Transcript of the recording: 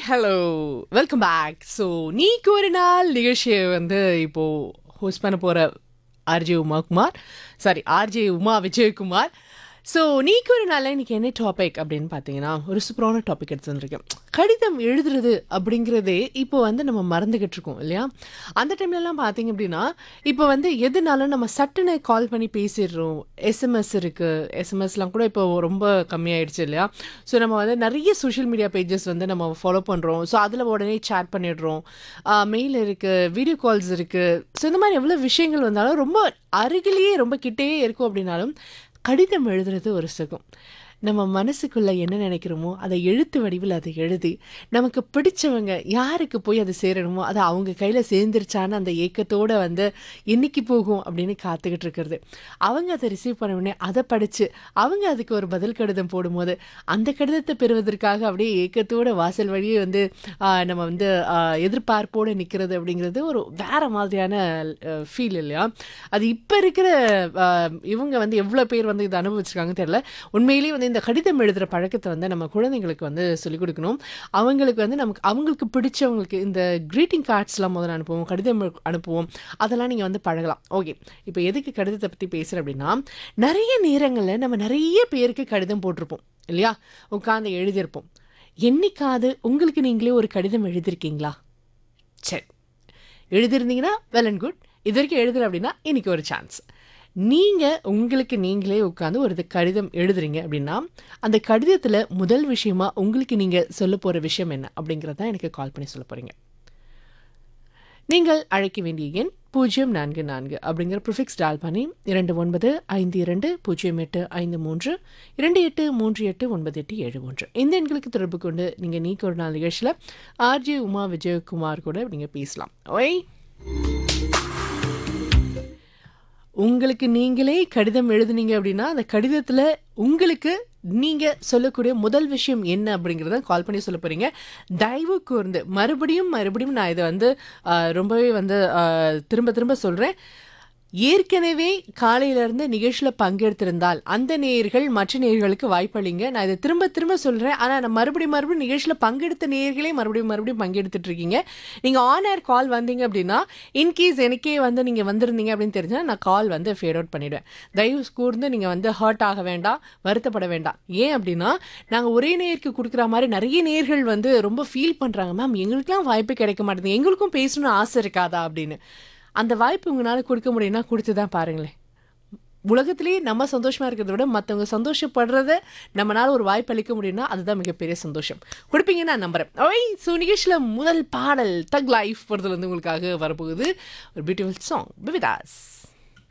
hello welcome back so நீக்கு ஒரு நாள் நிகழ்ச்சியை வந்து இப்போ ஹோஸ்ட் பண்ண போகிற RJ Umakumar sorry RJ Uma Vijayakumar so நீக்கு ஒரு நாளில் இன்னைக்கு என்ன டாபிக் அப்படின்னு பார்த்தீங்கன்னா ஒரு சூப்பரான டாபிக் எடுத்து வந்திருக்கேன் கடிதம் எழுதுறது அப்படிங்கிறதே இப்போ வந்து நம்ம மறந்துக்கிட்டு இருக்கோம் இல்லையா அந்த டைம்லலாம் பார்த்தீங்க அப்படின்னா இப்போ வந்து எதுனாலும் நம்ம சட்டுன்னு கால் பண்ணி பேசிடுறோம் எஸ்எம்எஸ் இருக்குது எஸ்எம்எஸ்லாம் கூட இப்போ ரொம்ப கம்மியாயிடுச்சு இல்லையா ஸோ நம்ம வந்து நிறைய சோஷியல் மீடியா பேஜஸ் வந்து நம்ம ஃபாலோ பண்ணுறோம் ஸோ அதில் உடனே சேட் பண்ணிடுறோம் மெயில் இருக்குது வீடியோ கால்ஸ் இருக்குது ஸோ இந்த மாதிரி எவ்வளோ விஷயங்கள் வந்தாலும் ரொம்ப அருகிலேயே ரொம்ப கிட்டேயே இருக்கும் அப்படின்னாலும் கடிதம் எழுதுறது ஒரு சுகம் நம்ம மனசுக்குள்ளே என்ன நினைக்கிறோமோ அதை எழுத்து வடிவில் அதை எழுதி நமக்கு பிடிச்சவங்க யாருக்கு போய் அது சேரணுமோ அதை அவங்க கையில் சேர்ந்துருச்சான்னு அந்த ஏக்கத்தோடு வந்து என்னைக்கு போகும் அப்படின்னு காத்துக்கிட்டு இருக்கிறது அவங்க அதை ரிசீவ் பண்ண உடனே அதை படித்து அவங்க அதுக்கு ஒரு பதில் கடிதம் போடும்போது அந்த கடிதத்தை பெறுவதற்காக அப்படியே ஏக்கத்தோட வாசல் வழியே வந்து ஆஹ், நம்ம வந்து ஆஹ், எதிர்பார்ப்போடு நிற்கிறது அப்படிங்கிறது ஒரு வேற மாதிரியான ஃபீல் இல்லையா அது இப்போ இருக்கிற ஆஹ், இவங்க வந்து எவ்வளோ பேர் வந்து இதை அனுபவிச்சிருக்காங்க தெரியல உண்மையிலேயே வந்து இந்த கடிதம் எழுதுகிற பழக்கத்தை வந்து நம்ம குழந்தைங்களுக்கு வந்து சொல்லிக் கொடுக்கணும் அவங்களுக்கு வந்து நமக்கு அவங்களுக்கு பிடிச்சவங்களுக்கு இந்த க்ரீட்டிங் கார்ட்ஸ்லாம் முதல்ல அனுப்புவோம் கடிதம் எழு- அனுப்புவோம் அதெல்லாம் நீங்கள் வந்து பழகலாம் ஓகே இப்போ எதுக்கு கடிதத்தை பற்றி பேசுகிறேன் அப்படின்னா நிறைய நேரங்களில் நம்ம நிறைய பேருக்கு கடிதம் போட்டிருப்போம் இல்லையா உட்காந்து எழுதியிருப்போம் என்னைக்காவது உங்களுக்கு நீங்களே ஒரு கடிதம் எழுதியிருக்கீங்களா சரி எழுதியிருந்தீங்கன்னா வெல் அண்ட் குட் இது வரைக்கும் எழுதல அப்படின்னா இன்னைக்கு ஒரு சான்ஸ் நீங்கள் உங்களுக்கு நீங்களே உட்காந்து ஒரு இது கடிதம் எழுதுறீங்க அப்படின்னா அந்த கடிதத்தில் முதல் விஷயமா உங்களுக்கு நீங்கள் சொல்ல போகிற விஷயம் என்ன அப்படிங்கிறத எனக்கு கால் பண்ணி சொல்ல போகிறீங்க நீங்கள் அழைக்க வேண்டிய எண் பூஜ்ஜியம் நான்கு நான்கு அப்படிங்கிற ப்ரிஃபிக்ஸ் டால் பண்ணி இரண்டு ஒன்பது ஐந்து இரண்டு பூஜ்ஜியம் எட்டு ஐந்து மூன்று இரண்டு எட்டு மூன்று எட்டு ஒன்பது எட்டு ஏழு மூன்று இந்த எண்களுக்கு தொடர்பு கொண்டு நீங்கள் நீக்கு ஒரு நாள் நிகழ்ச்சியில் ஆர்ஜே உமா விஜயகுமார் கூட நீங்கள் பேசலாம் ஓய் உங்களுக்கு நீங்களே கடிதம் எழுதுனீங்க அப்படின்னா அந்த கடிதத்தில் உங்களுக்கு நீங்கள் சொல்லக்கூடிய முதல் விஷயம் என்ன அப்படிங்கிறத கால் பண்ணி சொல்ல போகிறீங்க தயவு கூர்ந்து மறுபடியும் மறுபடியும் நான் இதை வந்து ஆஹ், ரொம்பவே வந்து ஆஹ், திரும்ப திரும்ப சொல்கிறேன் ஏற்கனவே காலையிலேருந்து நிகழ்ச்சியில் பங்கெடுத்திருந்தால் அந்த நேயர்கள் மற்ற நேயர்களுக்கு வாய்ப்பளிங்க நான் இதை திரும்ப திரும்ப சொல்கிறேன் ஆனால் நான் மறுபடியும் மறுபடியும் நிகழ்ச்சியில் பங்கெடுத்த நேயர்களே மறுபடியும் மறுபடியும் பங்கெடுத்துட்டு இருக்கீங்க நீங்கள் ஆன் ஏர் கால் வந்தீங்க அப்படின்னா இன்கேஸ் எனக்கே வந்து நீங்கள் வந்திருந்தீங்க அப்படின்னு தெரிஞ்சால் நான் கால் வந்து ஃபேட் அவுட் பண்ணிவிடுவேன் தயவு கூர்ந்து நீங்கள் வந்து ஹர்ட் ஆக வேண்டாம் வருத்தப்பட வேண்டாம் ஏன் அப்படின்னா நாங்கள் ஒரே நேருக்கு கொடுக்குற மாதிரி நிறைய நேர்கள் வந்து ரொம்ப ஃபீல் பண்ணுறாங்க மேம் எங்களுக்குலாம் வாய்ப்பு கிடைக்க மாட்டேங்குது எங்களுக்கும் பேசணும்னு ஆசை இருக்காதா அப்படின்னு அந்த வாய்ப்பு உங்களால் கொடுக்க முடியும்னா கொடுத்து தான் பாருங்களேன் உலகத்திலேயே நம்ம சந்தோஷமா இருக்கிறத விட மற்றவங்க சந்தோஷப்படுறத நம்மளால ஒரு வாய்ப்பு அளிக்க முடியும்னா அதுதான் மிகப்பெரிய சந்தோஷம் கொடுப்பீங்க நான் நம்புறேன் ஓய் ஸோ நிகழ்ச்சியில் முதல் பாடல் தக் லைஃப் பொறுத்தல வந்து உங்களுக்காக வரப்போகுது ஒரு பியூட்டிஃபுல் சாங் பிவிதாஸ்